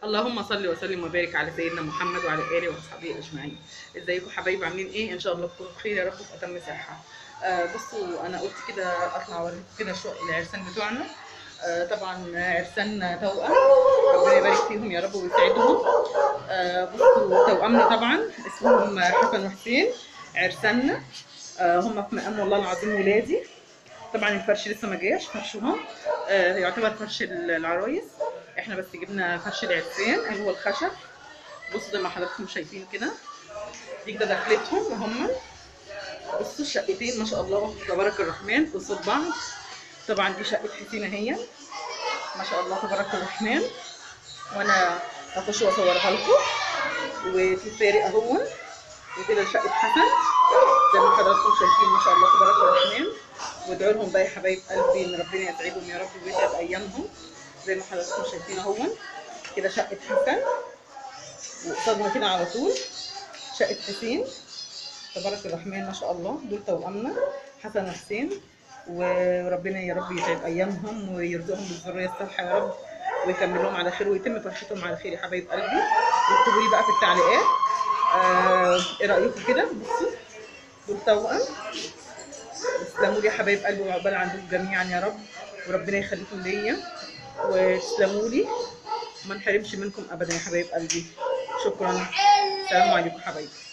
اللهم صل وسلم وبارك على سيدنا محمد وعلى اله وصحبه اجمعين ازيكم حبايبي عاملين ايه ان شاء الله تكونوا بخير يا رب في اتم صحه آه بصوا انا قلت كده اطلع اوريكم كده شو العرسان بتوعنا آه طبعا عرسان توأم ربنا يبارك فيهم يا رب ويسعدهم آه بصوا توأمنا طبعا اسمهم حسن وحسين عرساننا آه هم في مقام والله العظيم ولادي طبعا الفرش لسه ما جاش فرشهم آه يعتبر فرش العرايس احنا بس جبنا فرش العرسان اللي هو الخشب بصوا زي ما حضراتكم شايفين كده دي كده دخلتهم هم بصوا الشقتين ما شاء الله تبارك الرحمن قصاد بعض طبعا دي شقه حسين اهي ما شاء الله تبارك الرحمن وانا هخش واصورها لكم وفي فارق اهو وكده شقه حسن زي ما حضراتكم شايفين ما شاء الله تبارك الرحمن وادعوا لهم بقى يا حبايب قلبي ان ربنا يسعدهم يا رب ويسعد ايامهم زي ما حضراتكم شايفين اهو كده شقه حسن وقصادنا كده على طول شقه حسين تبارك الرحمن ما شاء الله دول توأمنا حسن وحسين وربنا يا رب يسعد ايامهم ويرزقهم بالذريه الصالحه يا رب ويكمل لهم على خير ويتم فرحتهم على خير يا حبايب قلبي واكتبوا لي بقى في التعليقات آه ايه رايكم كده بصوا دول توأم تسلموا لي يا حبايب قلبي وعقبال عندكم جميعا يا رب وربنا يخليكم ليا وتسلموا لي وما نحرمش منكم ابدا يا حبايب قلبي شكرا السلام عليكم حبايبي